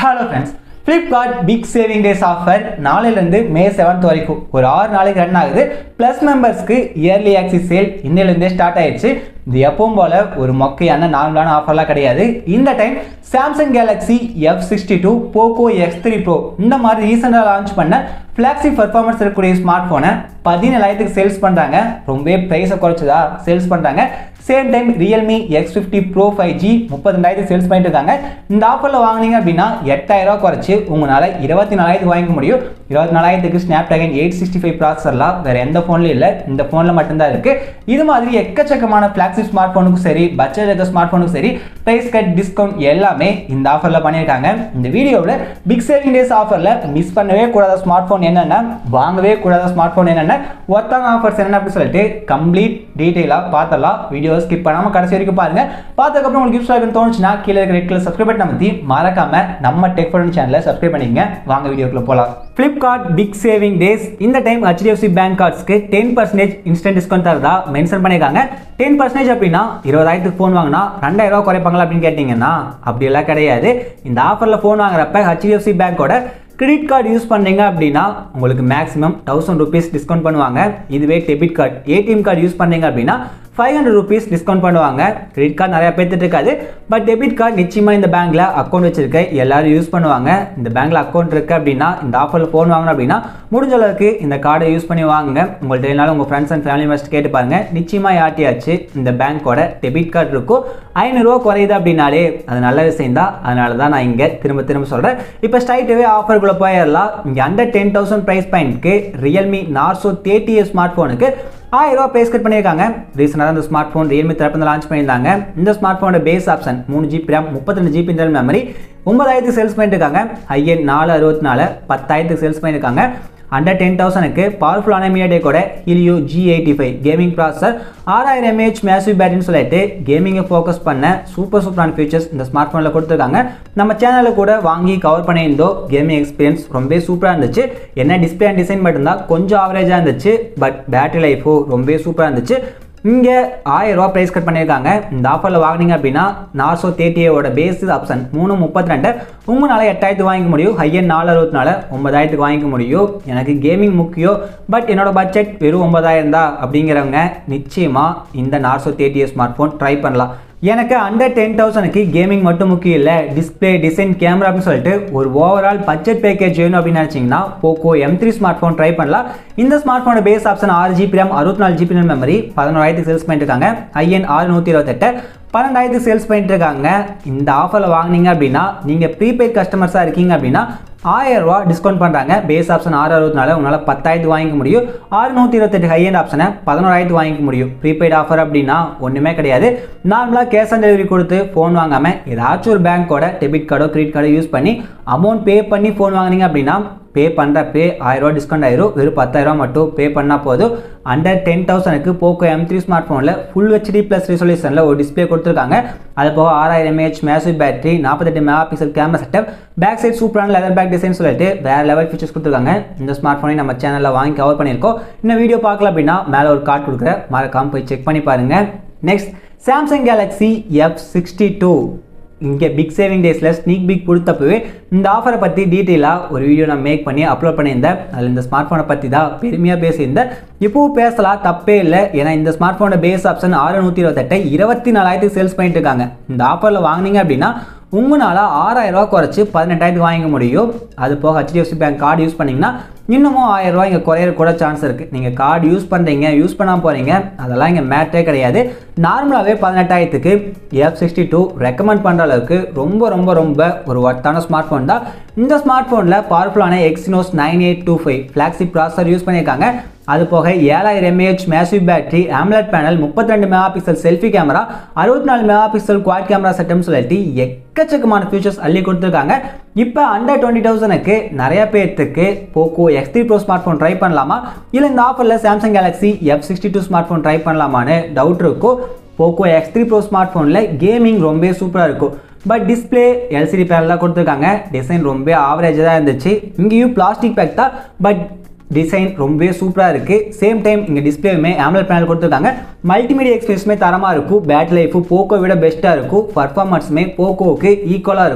hello friends Flipkart big saving days offer நாளையிலேருந்து May seventh வரைக்கும் ஒரு ஆறு நாளைக்கு ரன் ஆகுது ப்ளஸ் மெம்பர்ஸ்க்கு இயர்லி ஆக்சிஸ் சேல் இன்னிலேருந்தே ஸ்டார்ட் ஆயிடுச்சு இது எப்பவும் போல ஒரு மொக்கையான நார்மலான ஆஃபர்லாம் கிடையாது இந்த time Samsung Galaxy F sixty two Poco X three Pro இந்த மாதிரி ரீசெண்டாக லான்ச் பண்ண ஃப்ளாக்ஸி பர்ஃபார்மன்ஸ் இருக்கக்கூடிய ஸ்மார்ட் ஃபோனை பதினேழாயிரத்துக்கு சேல்ஸ் பண்ணுறாங்க ரொம்பவே ப்ரைஸை குறைச்சதா சேல்ஸ் பண்ணுறாங்க same time Realme X fifty bro five G முப்பத்திரெண்டாயிரத்துக்கு சேல்ஸ் பண்ணிட்டு இருக்காங்க இந்த ஆஃபரில் வாங்கினீங்க அப்படின்னா எட்டாயிரம் குறைச்சி உங்களால் இருபத்தி நாலாயிரத்துக்கு வாங்கிக்க முடியும் இருபத்தி நாலாயிரத்துக்கு Snapdragon eight sixty five ப்ராசஸர்லாம் வேறு எந்த ஃபோன்லையும் இல்லை இந்த ஃபோனில் மட்டும்தான் இருக்குது இது மாதிரி எக்கச்சக்கமான ஃப்ளாக்ஸிப் ஸ்மார்ட் ஃபோனுக்கும் சரி பட்ஜெட் இருக்க ஸ்மார்ட் ஃபோனுக்கும் சரி ப்ரைஸ் கட் டிஸ்கவுண்ட் எல்லாமே இந்த ஆஃபரில் பண்ணியிருக்காங்க இந்த வீடியோவில் பிக் சேவிங் டேஸ் ஆஃபரில் மிஸ் பண்ணவே கூடாத ஸ்மார்ட் ஃபோன் என்னென்ன வாங்கவே கூடாத ஸ்மார்ட் ஃபோன் என்னென்ன ஒர்த்தான ஆஃபர்ஸ் என்னென்ன அப்படின்னு சொல்லிட்டு கம்ப்ளீட் டீட்டெயிலாக பார்த்தலாம் வீடியோ ஸ்கிப் பண்ணாமல் கடைசி வரைக்கும் பாருங்க பார்த்ததுக்கப்புறம் உங்களுக்கு யூஸ்ஃபுல்லாக இருக்குன்னு தோணுச்சுன்னா கீழே இருக்கிற ரெட் கலர் சப்ஸ்கிரைப் பட்டன் அமைத்தி மறக்காம நம்ம டெக் ஃபோன் சேனலை சப்ஸ்கிரைப் பண்ணிக்கங்க வாங்க வீடியோக்குள்ள போகலாம் ஃப்ளிப்கார்ட் பிக் சேவிங் டேஸ் இந்த டைம் ஹெச்டிஎஃப்சி பேங்க் கார்ட்ஸ்க்கு டென் பர்சன்டேஜ் இன்ஸ்டன்ட் டிஸ்கவுண்ட் தரதா மென்ஷன் பண்ணியிருக்காங்க டென் பர்சன்டேஜ் அப்படின்னா இருபதாயிரத்துக்கு ஃபோன் வாங்கினா ரெண்டாயிரம் ரூபா குறைப்பாங்களா அப்படின்னு கேட்டிங்கன்னா அப்படியெல்லாம் கிடையாது இந்த ஆஃபரில் ஃபோன் வாங்குறப்ப ஹெச்டிஎஃப்சி பேங்க்கோட கிரெடிட் கார்டு யூஸ் பண்ணீங்க அப்படின்னா உங்களுக்கு மேக்ஸிமம் தௌசண்ட் ருபீஸ் டிஸ்கவுண்ட் பண்ணுவாங்க இதுவே debit card ATM card use பண்ணீங்க அப்படின்னா ஃபைவ் ஹண்ட்ரட் ருபீஸ் டிஸ்கவுண்ட் பண்ணுவாங்க கிரெடிட் கார்டு நிறையா பேர்த்துட்டு இருக்காது பட் டெபிட் கார்டு நிச்சயமாக இந்த பேங்க்கில் அக்கௌண்ட் வச்சிருக்க எல்லாரும் யூஸ் பண்ணுவாங்க இந்த பேங்க்கில் அக்கௌண்ட் இருக்குது அப்படின்னா இந்த ஆஃபரில் ஃபோன் வாங்கணும் அப்படின்னா முடிஞ்ச அளவுக்கு இந்த கார்டை யூஸ் பண்ணி வாங்குங்க உங்கள்கிட்ட இருந்தாலும் உங்கள் ஃப்ரெண்ட்ஸ் அண்ட் ஃபேமிலி மெம்பர்ஸ் கேட்டு பாருங்க நிச்சயமாக யார்ட்டியாச்சு இந்த பேங்க்கோட டெபிட் கார்டு இருக்கும் ஐநூறுரூவா குறையுது அப்படின்னாலே அது நல்ல விஷயம் தான் அதனால தான் நான் இங்கே திரும்ப திரும்ப சொல்கிறேன் இப்போ ஸ்ட்ரைட்டாகவே ஆஃபருக்குள்ளே போயிடலாம் இங்கே அண்டர் டென் தௌசண்ட் ப்ரைஸ் பாயிண்ட்க்கு ரியல்மி நார்சோ தேர்ட்டி ஸ்மார்ட் ஃபோனுக்கு ஆயிரம் ரூபா பேஸ் கட் பண்ணியிருக்காங்க ரீசெண்டாக இந்த ஸ்மார்ட் ஃபோன் ரியல்மி தரப்பு லான்ச் பண்ணியிருந்தாங்க இந்த ஸ்மார்ட் ஃபோனோட பேஸ் ஆப்ஷன் மூணு ஜிபி ரேம் முப்பத்தி ஜிபி இன்டர்னல் மெமரி ஒன்பதாயிரத்துக்கு சேல்ஸ் பண்ணியிருக்காங்க ஐஎன் நாலு அறுபத்தி நாலு பத்தாயிரத்துக்கு சேல்ஸ் பண்ணியிருக்காங்க அண்டர் டென் தௌசண்ட்க்கு பவர்ஃபுல்லான மீடியாடேக்கோட Helio G eighty five gaming processor ஆறாயிரம் எம்ஏஹெச் மேசிவ் பேட்டரின்னு சொல்லிட்டு கேமிங்கை ஃபோக்கஸ் பண்ண சூப்பர் சூப்பரான ஃபீச்சர்ஸ் இந்த ஸ்மார்ட் ஃபோனில் கொடுத்துருக்காங்க நம்ம சேனலில் கூட வாங்கி கவர் பண்ணியிருந்தோம் கேமிங் எக்ஸ்பீரியன்ஸ் ரொம்ப சூப்பராக இருந்துச்சு என்ன டிஸ்பிளே அண்ட் டிசைன் மட்டும்தான் கொஞ்சம் ஆவரேஜாக இருந்துச்சு பட் பேட்டரி லைஃபோ ரொம்ப சூப்பராக இருந்துச்சு இங்கே ஆயிரம் ரூபா ப்ரைஸ் கட் பண்ணியிருக்காங்க இந்த ஆஃபரில் வாங்கினீங்க அப்படின்னா நார்சோ தேர்ட்டியோட பேஸ் ஆப்ஷன் மூணு முப்பத்தி ரெண்டு உங்களால் எட்டாயிரத்துக்கு வாங்கிக்க முடியும் ஹையன் நாலு அறுபத்தி நாலு ஒன்பதாயிரத்துக்கு வாங்கிக்க முடியும் எனக்கு கேமிங் முக்கியம் பட் என்னோட பட்ஜெட் வெறும் ஒன்பதாயிரம் தான் அப்படிங்கிறவங்க நிச்சயமாக இந்த Narzo thirty smart phone try பண்ணலாம் எனக்கு அண்டர் டென் தௌசண்ட்க்கு கேமிங் மட்டும் முக்கியம் இல்லை டிஸ்பிளே டிசைன் கேமரா அப்படின்னு சொல்லிட்டு ஒரு ஓவரால் பட்ஜெட் பேக்கேஜ் வேணும் அப்படின்னு நினச்சிங்கன்னா Poco M three smart phone try பண்ணலாம் இந்த ஸ்மார்ட் ஃபோனோட பேஸ் ஆப்ஷன் ஆறு ஜிபி ரேம் அறுபத்தி நாலு ஜிபி மெமரி பதினோராயிரத்துக்கு சேல்ஸ் பண்ணிட்டு இருக்காங்க ஐஎன் ஆறு நூற்றி இருபத்தெட்டு பன்னெண்டாயிரத்துக்கு சேல்ஸ் பண்ணிட்டு இருக்காங்க இந்த ஆஃபரில் வாங்கினீங்க அப்படின்னா நீங்கள் ப்ரீபெய்ட் கஸ்டமர்ஸாக இருக்கீங்க அப்படின்னா ஆயிரம் ரூபா டிஸ்கவுண்ட் பண்ணுறாங்க பேஸ் ஆப்ஷன் ஆறு அறுபத்தி நாலு உங்களால் பத்தாயிரத்து வாங்கிக்க முடியும் ஆறு நூற்றி இருபத்தெட்டு ஹை அண்ட் ஆப்ஷனை பதினோராயிரத்து வாங்கிக்க முடியும் ப்ரீபெய்ட் ஆஃபர் அப்படின்னா ஒன்றுமே கிடையாது நார்மலாக கேஷ் ஆன் டெலிவரி கொடுத்து ஃபோன் வாங்காமல் ஏதாச்சும் ஒரு பேங்க்கோட டெபிட் கார்டோ கிரெடிட் கார்டோ யூஸ் பண்ணி அமௌண்ட் பே பண்ணி ஃபோன் வாங்கினீங்க அப்படின்னா பே பண்ணுறப்பே ஆயிரரூவா டிஸ்கவுண்ட் ஆயிரும் வெறும் பத்தாயிரரூவா மட்டும் பே பண்ணால் போதும் அண்டர் டென் தௌசண்ட்க்கு போக்கோ எம் த்ரீ ஸ்மார்ட் ஃபோனில் ஃபுல் ஹெச்டி ப்ளஸ் ரிசொல்யூஷனில் ஒரு டிஸ்பிளே கொடுத்துருக்காங்க அது போக ஆறாயிரம் எம்ஏஹெச் மேசிவ் பேட்டரி நாற்பத்தெட்டு mega pixel camera setup back side சூப்பரான லெதர் பேக் டிசைன் சொல்லிட்டு வேறு லெவல் ஃபீச்சர்ஸ் கொடுத்துருக்காங்க இந்த ஸ்மார்ட் ஃபோனை நம்ம சேனலில் வாங்கி கவர் பண்ணியிருக்கோம் இந்த வீடியோ பார்க்கல அப்படின்னா மேலே ஒரு கார்டு கொடுக்குறேன் மறக்காமல் போய் செக் பண்ணி பாருங்கள் next Samsung Galaxy F sixty two இங்கே பிக் சேவிங் டேஸில் ஸ்னீக் பிக் கொடுத்தப்பவே இந்த ஆஃபரை பற்றி டீட்டெயிலாக ஒரு வீடியோ நான் மேக் பண்ணி அப்லோட் பண்ணியிருந்தேன் அதில் இந்த ஸ்மார்ட் ஃபோனை பற்றி தான் பெருமையாக பேசியிருந்தேன் இப்போவும் பேசலாம் தப்பே இல்லை ஏன்னா இந்த ஸ்மார்ட் ஃபோனோட பேஸ் ஆப்ஷன் ஆறு நூற்றி இருபத்தெட்டு இருபத்தி நாலாயிரத்துக்கு சேல்ஸ் பண்ணிட்டு இருக்காங்க இந்த ஆஃபரில் வாங்கினீங்க அப்படின்னா உங்களால் ஆறாயிரம் ரூபா குறைச்சி பதினெட்டாயிரத்துக்கு வாங்கிக்க முடியும் அது போக ஹெச்டிஎஃப்சி பேங்க் கார்டு யூஸ் பண்ணிங்கன்னா இன்னமும் ஆயிரம் ரூபாய் இங்கே குறையிற கூட சான்ஸ் இருக்குது நீங்கள் கார்டு யூஸ் பண்ணுறீங்க யூஸ் பண்ணாமல் போகிறீங்க அதெல்லாம் இங்கே மேட்டே கிடையாது நார்மலாகவே பதினெட்டாயிரத்துக்கு எஃப் சிக்ஸ்டி டூ ரெக்கமெண்ட் பண்ணுற அளவுக்கு ரொம்ப ரொம்ப ரொம்ப ஒரு ஒர்த்தான ஸ்மார்ட் ஃபோன் தான் இந்த ஸ்மார்ட் ஃபோனில் பவர்ஃபுல்லான Exynos nine eight two five flagship processor use பண்ணியிருக்காங்க அது போக ஏழாயிரம் mAh massive battery AMOLED panel முப்பத்தி ரெண்டு மெகா பிக்சல் செல்ஃபி கேமரா அறுபத்தி நாலு மெகா பிக்சல் குவாட் கேமரா செட்டம்னு சொல்லிட்டு எக்கச்சக்கமான ஃபீச்சர்ஸ் அள்ளி கொடுத்துருக்காங்க இப்போ அண்டர் டுவெண்ட்டி தௌசண்ட்க்கு நிறைய பேர்த்துக்கு Poco X three Pro smart phone try பண்ணலாமா இல்லை இந்த ஆஃபரில் Samsung Galaxy F sixty two smart phone try பண்ணலாமான்னு டவுட் இருக்கும் Poco X three Pro smart ஃபோனில் கேமிங் ரொம்ப சூப்பராக இருக்கும் பட் டிஸ்பிளே எல்சிடி பேனல் தான் கொடுத்துருக்காங்க டிசைன் ரொம்ப ஆவரேஜாக தான் இருந்துச்சு இங்கேயும் பிளாஸ்டிக் பேக் தான் பட் டிசைன் ரொம்பவே சூப்பராக இருக்குது சேம் டைம் இங்கே டிஸ்பிளேவுமே AMOLED பேனல் கொடுத்துருக்காங்க மல்டிமீடியா எக்ஸ்பீரியன்ஸுமே தரமாக இருக்கும் பேட்டரி லைஃபு போக்கோ விட பெஸ்ட்டாக இருக்கும் பர்ஃபார்மன்ஸுமே போக்கோவுக்கு ஈக்குவலாக இருக்கும்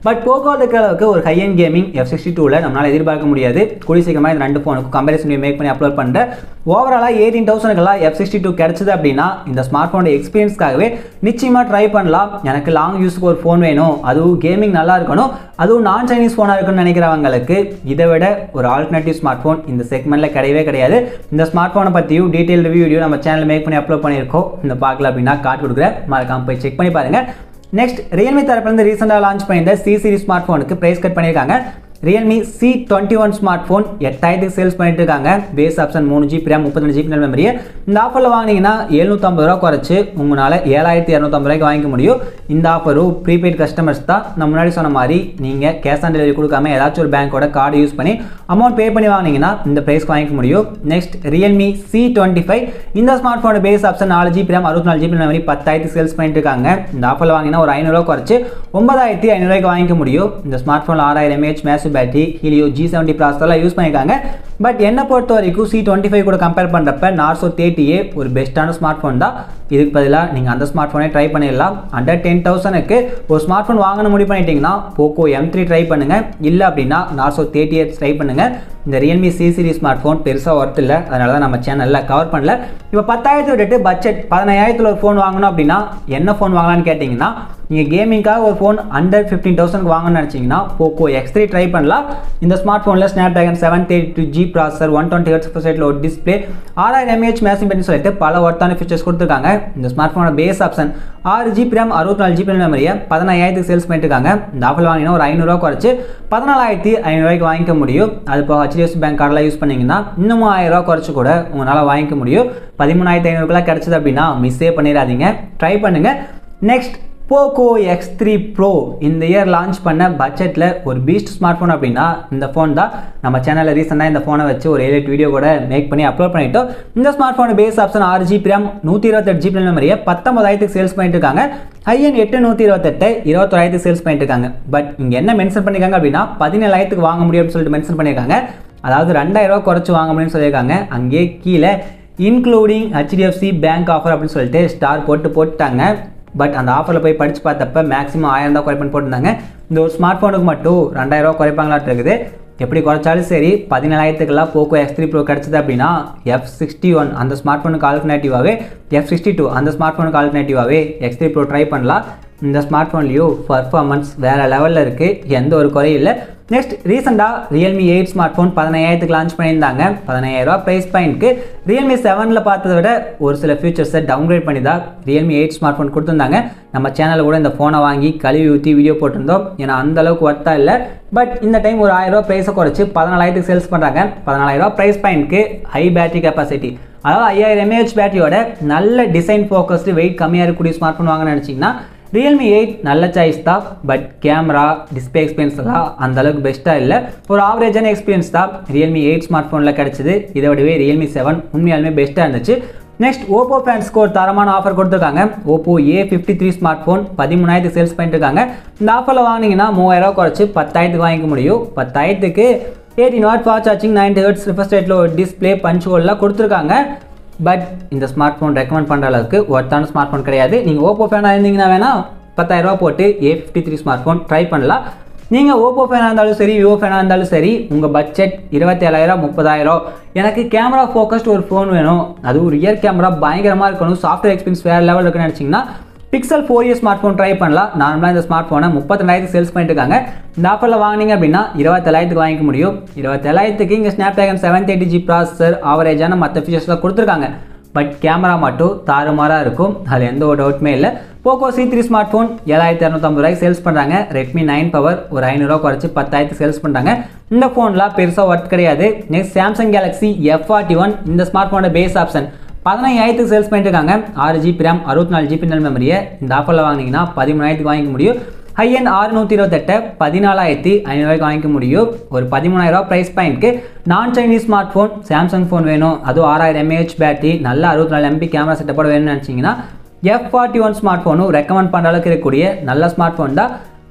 பட் போக்கோ இருக்கிற அளவுக்கு ஒரு high end gaming F sixty டூவில் நம்மளால் எதிர்பார்க்க முடியாது கூடிய சீக்கிரமாக இந்த ரெண்டு ஃபோனுக்கும் கம்பேரிசன் மேக் பண்ணி அப்லோட் பண்ணுறேன் ஓவராலாக எயிட்டீன் தௌசண்ட்க்கெல்லாம் எஃப் சிக்ஸ்டி டூ கிடச்சிது அப்படின்னா இந்த ஸ்மார்ட் ஃபோனோட எக்ஸ்பீரியன்ஸ்க்காகவே நிச்சயமாக ட்ரை பண்ணலாம் எனக்கு லாங் யூஸ்க்கு ஒரு ஃபோன் வேணும் அதுவும் கேமிங் நல்லா இருக்கணும் அதுவும் நான் சைனீஸ் ஃபோனாக இருக்குன்னு நினைக்கிறவங்களுக்கு இதை விட ஒரு ஆல்டர்னேட்டிவ் ஸ்மார்ட் ஃபோன் இந்த செக்மெண்ட்டில் கிடையவே கிடையாது இந்த ஸ்மார்ட் ஃபோனை பற்றியும் டீட்டெயில் ரிவ்யூ வீடியோ நம்ம சேனல் மேக் பண்ணி அப்லோட் பண்ணியிருக்கோம் இந்த பார்க்கல அப்படின்னா கார்டு கொடுக்குறேன் மறக்காம போய் செக் பண்ணி பாருங்கள் நெக்ஸ்ட் ரியல்மி தரப்புலேருந்து ரீசெண்டாக லான்ச் பண்ணியிருந்த சி சீரிஸ் ஸ்மார்ட் ஃபோனுக்கு ப்ரைஸ் கட் பண்ணியிருக்காங்க Realme C twenty one smart phone எட்டாயிரத்துக்கு சேல்ஸ் பண்ணிட்டு இருக்காங்க பேஸ் ஆப்ஷன் மூணு ஜிபி ரேம் முப்பத்தஞ்சு ஜிபி மெமரியை இந்த ஆஃபரில் வாங்கினீங்கன்னா எழுநூற்றம்பது ரூபா குறைச்சு உங்களால் ஏழாயிரத்தி இரநூத்தம்பது ரூபாய்க்கு வாங்கிக்க முடியும் இந்த ஆஃபரும் ப்ரீபெய்ட் கஸ்டமர்ஸ் தான் நான் முன்னாடி சொன்ன மாதிரி நீங்கள் கேஷ் ஆன் டெலிவரி கொடுக்காம ஏதாச்சும் ஒரு பேங்க்கோட கார்டு யூஸ் பண்ணி அமௌண்ட் பே பண்ணி வாங்கினீங்கன்னா இந்த ப்ரைஸ்க்கு வாங்கிக்க முடியும் next Realme C twenty five இந்த ஸ்மார்ட் ஃபோனோட பேஸ் ஆப்ஷன் நாலு ஜிபி ரேம் அறுபத்தி நாலு ஜிபி மெமரி பத்தாயிரத்துக்கு சேல்ஸ் பண்ணிட்டு இருக்காங்க இந்த ஆஃபரில் வாங்கினா ஒரு ஐநூறுரூவா குறைச்சு ஒன்பதாயிரத்தி ஐநூறுரூவாய்க்கு வாங்கிக்க முடியும் இந்த ஸ்மார்ட் ஃபோனில் ஆறாயிரம் mAh massive battery Helio G seventy ப்ராசஸர்லாம் யூஸ் பண்ணியிருக்காங்க பட் என்னை பொறுத்த வரைக்கும் சி டுவெண்ட்டி ஃபைவ் கூட கம்பேர் பண்ணுறப்ப நார்சோ தேர்ட்டியே ஒரு பெஸ்ட்டான ஸ்மார்ட் ஃபோன் தான் இதுக்கு பதிலாக நீங்கள் அந்த ஸ்மார்ட் ஃபோனே ட்ரை பண்ணிடலாம் அண்டர் டென் தௌசண்ட்க்கு ஒரு ஸ்மார்ட் ஃபோன் வாங்கணும் முடிவு பண்ணிட்டீங்கன்னா போக்கோ எம் த்ரீ ட்ரை பண்ணுங்கள் இல்லை அப்படின்னா நார்சோ தேர்ட்டியே ட்ரை பண்ணுங்கள் இந்த Realme C series smart phone பெருசாக ஒர்த் இல்லை அதனால தான் நம்ம சேனலில் கவர் பண்ணல இப்போ பத்தாயிரத்து விட்டுட்டு பட்ஜெட் பதினாயிரத்தில் ஒரு ஃபோன் வாங்கணும் அப்படின்னா என்ன ஃபோன் வாங்கலாம்னு கேட்டிங்கன்னா நீங்கள் கேமிங்காக ஒரு ஃபோன் அண்டர் ஃபிஃப்டீன் தௌசண்ட்க்கு வாங்கணும்னு நினச்சிங்கன்னா போக்கோ எக்ஸ் த்ரீ ட்ரை பண்ணலாம் இந்த ஸ்மார்ட் ஃபோனில் Snapdragon seven thirty two G processor one twenty hertz சைட்டில் ஒரு டிஸ்பிளே ஆறாயிரம் எம்ஏஹெச் மேசிங் பண்ணி சொல்லிட்டு பல ஒர்த்தான ஃபீச்சர்ஸ் கொடுத்துருக்காங்க இந்த ஸ்மார்ட் ஃபோனோட பேஸ் ஆப்ஷன் ஆறு ஜிபி ரேம் அறுபத்தி நாலு ஜிபி மெமரியை பதினாயிரத்துக்கு சேல்ஸ் பண்ணிட்டு இருக்காங்க இந்த ஆஃபர் வாங்கினா ஒரு ஐநூறுரூவா குறைச்சு பதினாலாயிரத்தி ஐநூறுரூவாய்க்கு வாங்கிக்க முடியும் அது இப்போ ஹெச்டிஎஃப்சி பேங்க் கார்டெலாம் யூஸ் பண்ணிங்கன்னா இன்னமும் ஆயிரம் ரூபா குறைச்சு கூட உங்களால் வாங்கிக்க முடியும் பதிமூணாயிரத்தி ஐநூறுக்குலாம் கிடச்சிது அப்படின்னா மிஸ்ஸே பண்ணிடாதீங்க ட்ரை பண்ணுங்கள் next Poco X three Pro இந்த இயர் லான்ச் பண்ண பட்ஜெட்டில் ஒரு பீஸ்ட் ஸ்மார்ட் ஃபோன் அப்படின்னா இந்த ஃபோன் தான் நம்ம சேனலில் ரீசெண்டாக இந்த ஃபோனை வச்சு ஒரு ஏழு வீடியோ கூட மேக் பண்ணி அப்லோட் பண்ணிட்டோம் இந்த ஸ்மார்ட் ஃபோன் பேஸ் ஆப்ஷன் ஆறு ஜிபி ரேம் நூற்றி இருபத்தெட்டு ஜிபி மெமரியை பத்தொன்பதாயிரத்துக்கு சேல்ஸ் பண்ணிட்டு இருக்காங்க ஹையன் எட்டு நூற்றி இருபத்தெட்டு இருபத்தொராயிரத்துக்கு சேல்ஸ் பண்ணிட்டு இருக்காங்க பட் இங்கே என்ன மென்ஷன் பண்ணியிருக்காங்க அப்படின்னா பதினேழாயிரத்துக்கு வாங்க முடியும் அப்படின்னு சொல்லிட்டு மென்ஷன் பண்ணியிருக்காங்க அதாவது ரெண்டாயிரம் ரூபா குறைச்சி வாங்க முடியும்னு சொல்லியிருக்காங்க அங்கேயே கீழே இன்க்ளூடிங் ஹெச்டிஎஃப்சி பேங்க் ஆஃபர் அப்படின்னு சொல்லிட்டு ஸ்டார் போட்டு போட்டுட்டாங்க பட் அந்த ஆஃபரில் போய் படித்து பார்த்தப்ப மேக்ஸிமம் ஆயிரம் தான் குறைப்பன் போட்டிருந்தாங்க இந்த ஒரு ஸ்மார்ட் ஃபோனுக்கு மட்டும் ரெண்டாயிரம் ரூபா குறைப்பாங்களாட்டு இருக்குது எப்படி குறைச்சாலும் சரி பதினேழாயிரத்துக்கெல்லாம் போக்கோ எக்ஸ் த்ரீ ப்ரோ கிடச்சிது அப்படின்னா எஃப் சிக்ஸ்டி ஒன் அந்த ஸ்மார்ட் ஃபோனுக்கு ஆல்டர்னேட்டிவாகவே எஃப் சிக்ஸ்டி டூ அந்த ஸ்மார்ட் ஃபோனுக்கு ஆல்டர்னேட்டிவாகவே எக்ஸ் த்ரீ ப்ரோ ட்ரை பண்ணலாம் இந்த ஸ்மார்ட் ஃபோன்லேயும் பர்ஃபார்மன்ஸ் வேறு லெவலில் இருக்குது எந்த ஒரு குறையும் இல்லை நெக்ஸ்ட் ரீசெண்டாக ரியல்மி எயிட் ஸ்மார்ட் ஃபோன் பதினாயிரத்துக்கு லான்ச் பண்ணியிருந்தாங்க பதினாயிரரூவா ப்ரைஸ் பாயிண்ட்க்கு ரியல்மி செவனில் பார்த்ததை விட ஒரு சில ஃபியூச்சர்ஸை டவுன்கிரேட் பண்ணி தான் ரியல்மி எயிட் ஸ்மார்ட் ஃபோன் கொடுத்துருந்தாங்க நம்ம சேனலில் கூட இந்த ஃபோனை வாங்கி கழுவி ஊற்றி வீடியோ போட்டிருந்தோம் ஏன்னா அந்த அளவுக்கு ஒர்த்தாக இல்லை பட் இந்த டைம் ஒரு ஆயிரரூவா ப்ரைஸை குறைச்சி பதினாலாயிரத்துக்கு சேல்ஸ் பண்ணுறாங்க பதினாலாயிரரூவா ப்ரைஸ் பாயிண்ட்க்கு ஹை பேட்டரி கெப்பாசிட்டி அதாவது ஐயாயிரம் எம்ஏஹெச் பேட்டரியோட நல்ல டிசைன் ஃபோக்கஸ்டு வெயிட் கம்மியாக இருக்கக்கூடிய ஸ்மார்ட் ஃபோன் வாங்கன்னு நினச்சிங்கன்னா ரியல்மி எயிட் நல்ல சாய்ஸ் தான் பட் கேமரா டிஸ்பிளே எக்ஸ்பீரியன்ஸ் எல்லாம் அந்த அளவுக்கு பெஸ்ட்டாக இல்லை ஒரு ஆவரேஜான எக்ஸ்பீரியன்ஸ் தான் ரியல்மி எயிட் ஸ்மார்ட் ஃபோனில் கிடச்சிது இதை விடவே ரியல்மி செவன் உண்மையாலுமே பெஸ்ட்டாக இருந்துச்சு நெக்ஸ்ட் ஓப்போ ஃபேன்ஸ்க்கு ஒரு தரமான ஆஃபர் கொடுத்துருக்காங்க Oppo A fifty three smart phone பதிமூணாயிரத்துக்கு சேல்ஸ் பண்ணிட்டு இருக்காங்க இந்த ஆஃபரில் வாங்கினீங்கன்னா மூவாயிரம் குறைச்சி பத்தாயிரத்துக்கு வாங்கிக்க முடியும் பத்தாயிரத்துக்கு eighteen watt fast charging ninety hertz refresh ரேட்டில் ஒரு டிஸ்பிளே பஞ்ச் ஹோல்லாம் கொடுத்துருக்காங்க பட் இந்த ஸ்மார்ட் ஃபோன் ரெக்கமெண்ட் பண்ணுற அளவுக்கு ஒர்த்தான ஸ்மார்ட் ஃபோன் கிடையாது நீங்கள் ஓப்போ ஃபேனாக இருந்தீங்கன்னா வேணால் பத்தாயிரரூபா போட்டு A fifty three smart phone try பண்ணலாம் நீங்கள் ஓப்போ ஃபேனாக இருந்தாலும் சரி விவோ ஃபேனாக இருந்தாலும் சரி உங்கள் பட்ஜெட் இருபத்தேழாயிரம் முப்பதாயிரம் எனக்கு கேமரா ஃபோக்கஸ்ட் ஒரு ஃபோன் வேணும் அதுவும் ரியர் கேமரா பயங்கரமாக இருக்கணும் சாஃப்ட்வேர் எக்ஸ்பீரியன்ஸ் வேறு லெவல் இருக்குன்னு நினச்சிங்கன்னா Pixel four year smart phone try பண்ணலாம் நார்மலாக இந்த ஸ்மார்ட் ஃபோனை முப்பத்திரெண்டாயிரத்துக்கு சேல்ஸ் பண்ணிட்டு இருக்காங்க இந்த ஆஃபரில் வாங்கினீங்க அப்படின்னா இருபத்தேழாயிரத்துக்கு வாங்கிக்க முடியும் இருபத்தேழாயிரத்துக்கு இங்கே Snapdragon seven thirty G processor ஆவரேஜான மற்ற ஃபீச்சர்ஸ்லாம் கொடுத்துருக்காங்க பட் கேமரா மட்டும் தாறுமாறாக இருக்கும் அதில் எந்த ஒரு டவுட்டுமே இல்லை Poco C three smart phone ஏழாயிரத்தி இரநூத்தம்பது ரூபாய்க்கு சேல்ஸ் பண்ணுறாங்க ரெட்மி நைன் பவர் ஒரு ஐநூறுரூவா குறைச்சி பத்தாயிரத்து சேல்ஸ் பண்ணுறாங்க இந்த ஃபோன்லாம் பெருசாக ஒர்க் கிடையாது next Samsung Galaxy F forty one இந்த ஸ்மார்ட் ஃபோனோட பேஸ் ஆப்ஷன் பதினாயிரத்துக்கு சேல்ஸ் பண்ணிட்டு இருக்காங்க ஆறு ஜிபி ரேம் அறுபத்தி நாலு ஜிபி நல் மெமரியை இந்த ஆஃபரில் வாங்கினீங்கன்னா பதிமூணாயிரத்துக்கு வாங்கிக்க முடியும் ஹை அண்ட் ஆறுநூற்றி இருபத்தெட்டு பதினாலாயிரத்தி ஐநூறுவாய்க்கு வாங்கிக்க முடியும் ஒரு பதிமூணாயிரரூவா ப்ரைஸ் பாயிண்ட்க்கு நான் Chinese smart phone Samsung phone வேணும் அதுவும் ஆறாயிரம் எம்ஏஹெச் பேட்டரி நல்ல அறுபத்தி நாலு எம்பி கேமரா செட்டப்போட வேணும்னு நினச்சிங்கன்னா எஃப் ஃபார்ட்டி ஒன் ஸ்மார்ட் ஃபோனும் ரெக்கமெண்ட் பண்ணுற அளவுக்கு இருக்கக்கூடிய நல்ல ஸ்மார்ட் ஃபோன் தான்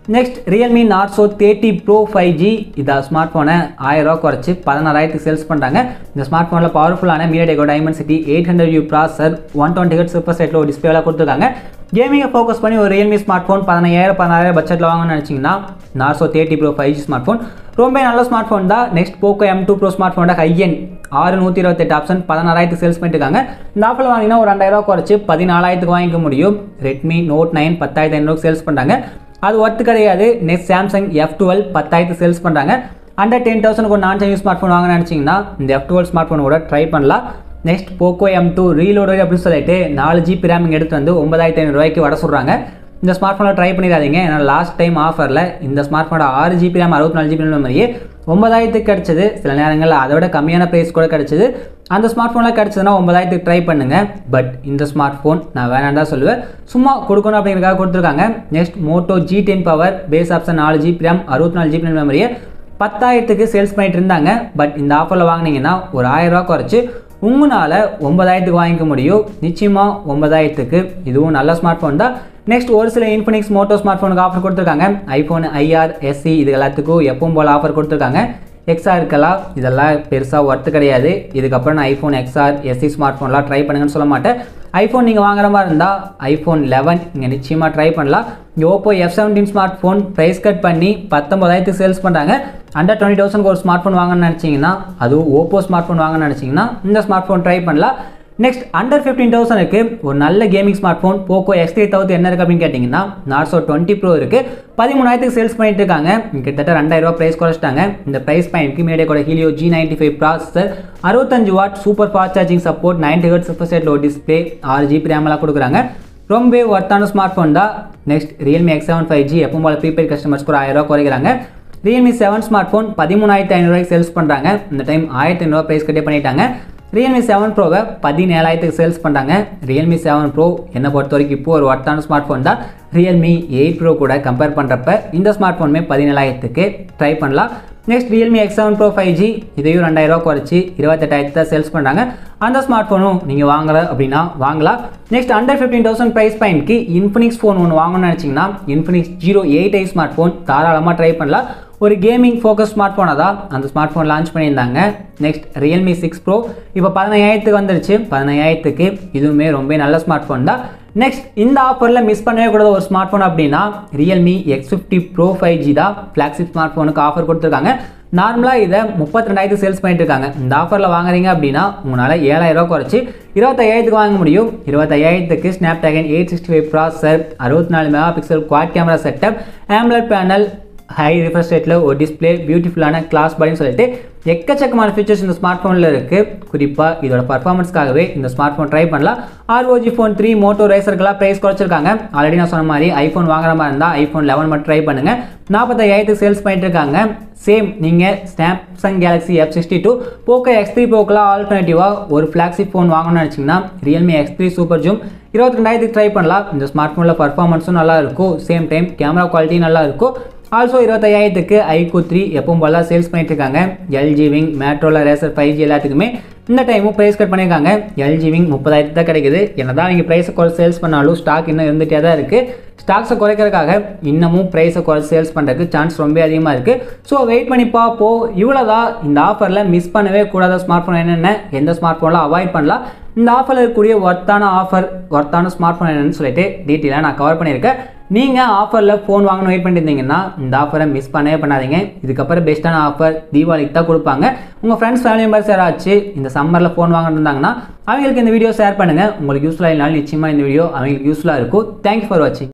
next Realme Narzo thirty Pro five G இந்த ஸ்மார்ட் ஃபோனை ஆயிரரூவா குறைச்சி பதினாறாயிரத்துக்கு சேல்ஸ் பண்ணுறாங்க இந்த ஸ்மார்ட் ஃபோனில் பவர்ஃபுல்லான மீடியாடெக்கோ Dimensity eight hundred U processor one twenty ஹெட் சூப்பர் செட்டில் ஒரு டிஸ்பிளேலாம் கொடுத்துருக்காங்க கேமிங்கை ஃபோக்கஸ் பண்ணி ஒரு ரியல்மி ஸ்மார்ட் ஃபோன் பதினாயிரம் பதினாயிரம் பட்ஜெட்டில் வாங்கணும்னு நினச்சிங்கன்னா Narzo thirty Pro five G smart phone ரொம்ப நல்ல ஸ்மார்ட் ஃபோன் தான் next Poco M two Pro smart ஃபோனோட ஹையன் ஆறு நூற்றி இருபத்தெட்டு ஆப்ஷன் பதினாறாயிரத்துக்கு சேல்ஸ் பண்ணிட்டுருக்காங்க இந்த ஆஃபரில் வாங்கினா ஒரு ரெண்டாயிரூவா குறைச்சி பதினாலாயிரத்துக்கு வாங்கிக்க முடியும் ரெட்மி நோட் நைன் பத்தாயிரத்து ஐநூறுக்கு சேல்ஸ் பண்ணுறாங்க அது ஒர்த்து கிடையாது நெக்ஸ்ட் சாம்சங் எஃப் டுவெல் பத்தாயிரத்து சேல்ஸ் பண்ணுறாங்க அண்டர் டென் தௌசண்ட்க்கு ஒரு நான் சைனீஸ் ஸ்மார்ட் ஃபோன் வாங்க நினச்சிங்கன்னா இந்த எஃப் டுவெல் ஸ்மார்ட் ஃபோன் கூட ட்ரை பண்ணலாம் next Poco M two reload அப்படின்னு சொல்லிட்டு நாலு ஜிபி ரேமிங் எடுத்து வந்து ஒன்பதாயிரத்தி ஐநூறுரூவாய்க்கு வர சொல்கிறாங்க இந்த ஸ்மார்ட் ஃபோனில் ட்ரை பண்ணிடாதீங்க ஏன்னா லாஸ்ட் டைம் ஆஃபரில் இந்த ஸ்மார்ட் ஃபோனோட ஆறு ஜிபி ரேம் அறுபத்தி நாலு ஜிபி மாதிரியே ஒன்பதாயிரத்துக்கு கிடச்சிது சில நேரங்களில் அதை விட கம்மியான ப்ரைஸ் கூட கிடச்சிது அந்த ஸ்மார்ட் ஃபோனில் கிடச்சதுன்னா ஒன்பதாயிரத்துக்கு ட்ரை பண்ணுங்கள் பட் இந்த ஸ்மார்ட் ஃபோன் நான் வேணாம் தான் சொல்லுவேன் சும்மா கொடுக்கணும் அப்படிங்கிறதுக்காக கொடுத்துருக்காங்க next Moto G ten power base option நாலு ஜிபி ரேம் அறுபத்தி நாலு ஜிபி மெமரியை பத்தாயிரத்துக்கு சேல்ஸ் பண்ணிட்டு இருந்தாங்க பட் இந்த ஆஃபரில் வாங்கினீங்கன்னா ஒரு ஆயிரரூவா குறைச்சி உங்களால் ஒன்பதாயிரத்துக்கு வாங்கிக்க முடியும் நிச்சயமாக ஒன்பதாயிரத்துக்கு இதுவும் நல்ல ஸ்மார்ட் ஃபோன் தான் நெக்ஸ்ட் ஒரு சில இன்ஃபினிக்ஸ் மோட்டோ ஸ்மார்ட் ஃபோனுக்கு ஆஃபர் கொடுத்துருக்காங்க ஐஃபோன் ஐஆர் எஸ்சி இது எல்லாத்துக்கும் எப்பவும் போல் ஆஃபர் கொடுத்துருக்காங்க எக்ஸ்ஆர் இருக்கலாம் இதெல்லாம் பெருசாக ஒர்த்து கிடையாது இதுக்கப்புறம் நான் ஐஃபோன் எக்ஸ்ஆர் எஸ்சி ஸ்மார்ட் ஃபோன்லாம் ட்ரை பண்ணுங்கன்னு சொல்ல மாட்டேன் ஐஃபோன் நீங்கள் வாங்குற மாதிரி இருந்தால் ஐஃபோன் லெவன் நீங்கள் நிச்சயமாக ட்ரை பண்ணலாம் Oppo F seventeen smart phone price cut பண்ணி பத்தொம்பதாயிரத்துக்கு சேல்ஸ் பண்ணுறாங்க அண்டர் டுவெண்ட்டி தௌசண்ட்க்கு ஒரு ஸ்மார்ட் ஃபோன் வாங்கணும்னு நினச்சிங்கன்னா அதுவும் ஓப்போ ஸ்மார்ட் ஃபோன் வாங்கணும்னு நினச்சிங்கன்னா இந்த ஸ்மார்ட் ஃபோன் ட்ரை பண்ணலாம் நெக்ஸ்ட் அண்டர் ஃபிஃப்டீன் தௌசண்ட்க்கு ஒரு நல்ல gaming smart phone Poco X three thousand என்ன இருக்குது அப்படின்னு கேட்டிங்கன்னா நார்சோ டுவெண்ட்டி ப்ரோ இருக்குது பதிமூணாயிரத்துக்கு சேல்ஸ் பண்ணிட்டு இருக்காங்க கிட்டத்தட்ட ரெண்டாயிரரூவா ப்ரைஸ் குறைச்சிட்டாங்க இந்த ப்ரைஸ் பாயிண்ட்க்கு மீடியா கூட Helio G ninety five processor அறுபத்தஞ்சு watt super fast charging support ninety ஹெட் சூப்பர் செட் லோ டிஸ்பிளே ஆறு ஜிபி ரேமெல்லாம் கொடுக்குறாங்க ரொம்ப ஒர்த்தான ஸ்மார்ட் ஃபோன் தான் next Realme X seven five G எப்பவும் போல ப்ரீபெய்ட் கஸ்டமர்ஸ்க்கு ஒரு ஆயிரரூவா குறைக்கிறாங்க ரியல்மி செவன் ஸ்மார்ட் ஃபோன் பதிமூணாயிரத்தி ஐநூறுவாய்க்கு சேல்ஸ் பண்ணுறாங்க இந்த டைம் ஆயிரத்தி ஐநூறுவா ப்ரைஸ் கட்டே பண்ணிட்டாங்க ரியல்மி செவன் ப்ரோவை பதினேழாயிரத்துக்கு சேல்ஸ் பண்ணுறாங்க ரியல்மி செவன் ப்ரோ என்னை பொறுத்த வரைக்கும் இப்போ ஒரு ஒர்த்தான ஸ்மார்ட் ஃபோன் தான் ரியல்மி எயிட் ப்ரோ கூட கம்பேர் பண்ணுறப்ப இந்த ஸ்மார்ட் ஃபோனுமே பதினேழாயிரத்துக்கு ட்ரை பண்ணலாம் next Realme X seven pro five G இதையும் ரெண்டாயிரரூவா குறைச்சி இருபத்தெட்டாயிரத்து தான் சேல்ஸ் பண்ணுறாங்க அந்த ஸ்மார்ட் ஃபோனும் நீங்கள் வாங்குற அப்படின்னா வாங்கலாம் next under fifteen thousand price பாயிண்ட்க்கு இன்ஃபினிக்ஸ் ஃபோன் ஒன்று வாங்கணும்னு நினச்சிங்கன்னா Infinix zero eight I smart phone தாராளமாக ட்ரை பண்ணலாம் ஒரு கேமிங் ஃபோக்கஸ் ஸ்மார்ட் ஃபோனை தான் அந்த ஸ்மார்ட் ஃபோன் லான்ச் பண்ணியிருந்தாங்க நெக்ஸ்ட் ரியல்மி சிக்ஸ் ப்ரோ இப்போ பதினையாயிரத்துக்கு வந்துருச்சு பதினையாயிரத்துக்கு இதுவுமே ரொம்ப நல்ல ஸ்மார்ட் ஃபோன் தான் நெக்ஸ்ட் இந்த ஆஃபரில் மிஸ் பண்ணவே கூடாத ஒரு ஸ்மார்ட் ஃபோன் அப்படின்னா Realme X fifty bro five G தான் ஃப்ளாக்ஷிப் ஸ்மார்ட் ஃபோனுக்கு ஆஃபர் கொடுத்துருக்காங்க நார்மலாக இதை முப்பத்தி ரெண்டாயிரத்துக்கு சேல்ஸ் பண்ணிட்டு இருக்காங்க இந்த ஆஃபரில் வாங்குறீங்க அப்படின்னா உங்களால் ஏழாயிரம் குறைச்சி இருபத்தையாயிரத்துக்கு வாங்க முடியும் இருபத்தையாயிரத்துக்கு Snapdragon eight sixty five processor அறுபத்தி நாலு mega pixel quad camera setup AMOLED panel high refresh ரேட்டில் ஒரு டிஸ்பிளே பியூட்டிஃபுல்லான கிளாஸ் பாடின்னு சொல்லிட்டு எக்கச்சக்கமான ஃபீச்சர்ஸ் இந்த ஸ்மார்ட் ஃபோனில் இருக்குது குறிப்பாக இதோட பர்ஃபார்மன்ஸ்க்காகவே இந்த ஸ்மார்ட் ஃபோன் ட்ரை பண்ணலாம் ஆர்ஓஜி ஃபோன் த்ரீ மோட்டோ ரேசருக்கெல்லாம் ப்ரைஸ் குறைச்சிருக்காங்க ஆல்ரெடி நான் சொன்ன மாதிரி ஐஃபோன் வாங்குற மாதிரி இருந்தால் ஐஃபோன் லெவன் மட்டும் ட்ரை பண்ணுங்கள் நாற்பத்தையாயிரத்துக்கு சேல்ஸ் பண்ணிட்டு இருக்காங்க சேம் நீங்கள் Samsung Galaxy F sixty two Poco X three போக்கெலாம் ஆல்டர்னேட்டிவாக ஒரு ஃப்ளாக்ஷிப் ஃபோன் வாங்கணும்னு நினச்சிங்கன்னா Realme X three super zoom இருபத்தி ரெண்டாயிரத்துக்கு ட்ரை பண்ணலாம் இந்த ஸ்மார்ட் ஃபோனில் பர்ஃபார்மன்ஸும் நல்லா இருக்கும் சேம் டைம் கேமரா குவாலிட்டி நல்லா இருக்கும் ஆல்சோ இருபத்தையாயிரத்துக்கு ஐக்கூ த்ரீ எப்பவும் போல சேல்ஸ் பண்ணிட்டு இருக்காங்க LG wing Motorola Razr five G எல்லாத்துக்குமே இந்த டைமும் ப்ரைஸ் கட் பண்ணியிருக்காங்க எல்ஜி விங் முப்பதாயிரத்து தான் கிடைக்குது என்னதான் நீங்கள் ப்ரைஸை குறை சேல்ஸ் பண்ணாலும் ஸ்டாக் இன்னும் இருந்துகிட்டே தான் இருக்குது ஸ்டாக்ஸை குறைக்கிறதுக்காக இன்னமும் ப்ரைஸை குறைச்சி சேல்ஸ் பண்ணுறதுக்கு சான்ஸ் ரொம்ப அதிகமாக இருக்குது ஸோ வெயிட் பண்ணி பார்ப்போம் இவ்வளோ தான் இந்த ஆஃபரில் மிஸ் பண்ணவே கூடாத ஸ்மார்ட் ஃபோன் என்னென்ன எந்த ஸ்மார்ட் ஃபோனில் அவாய்ட் பண்ணலாம் இந்த ஆஃபரில் இருக்கக்கூடிய ஒர்த்தான ஆஃபர் ஒர்த்தான ஸ்மார்ட் ஃபோன் என்னென்னு சொல்லிட்டு டீட்டெயிலாக நான் கவர் பண்ணியிருக்கேன் நீங்கள் ஆஃபரில் ஃபோன் வாங்கணும் வெயிட் பண்ணியிருந்தீங்கன்னா இந்த ஆஃபரை மிஸ் பண்ணவே பண்ணாதீங்க இதுக்கப்புறம் பெஸ்ட்டான ஆஃபர் தீபாவளிக்கு தான் கொடுப்பாங்க உங்கள் ஃப்ரெண்ட்ஸ் ஃபேமிலி மெம்பர்ஸ் யாராச்சும் இந்த சம்மரில் ஃபோன் வாங்கிட்டு இருந்தாங்கன்னா அவங்களுக்கு இந்த வீடியோ ஷேர் பண்ணுங்கள் உங்களுக்கு யூஸ்ஃபுல்லாக இல்லைனாலும் நிச்சயமாக இந்த வீடியோ அவங்களுக்கு யூஸ்ஃபுல்லாக இருக்கும் தேங்க்யூ ஃபார் வாட்சிங்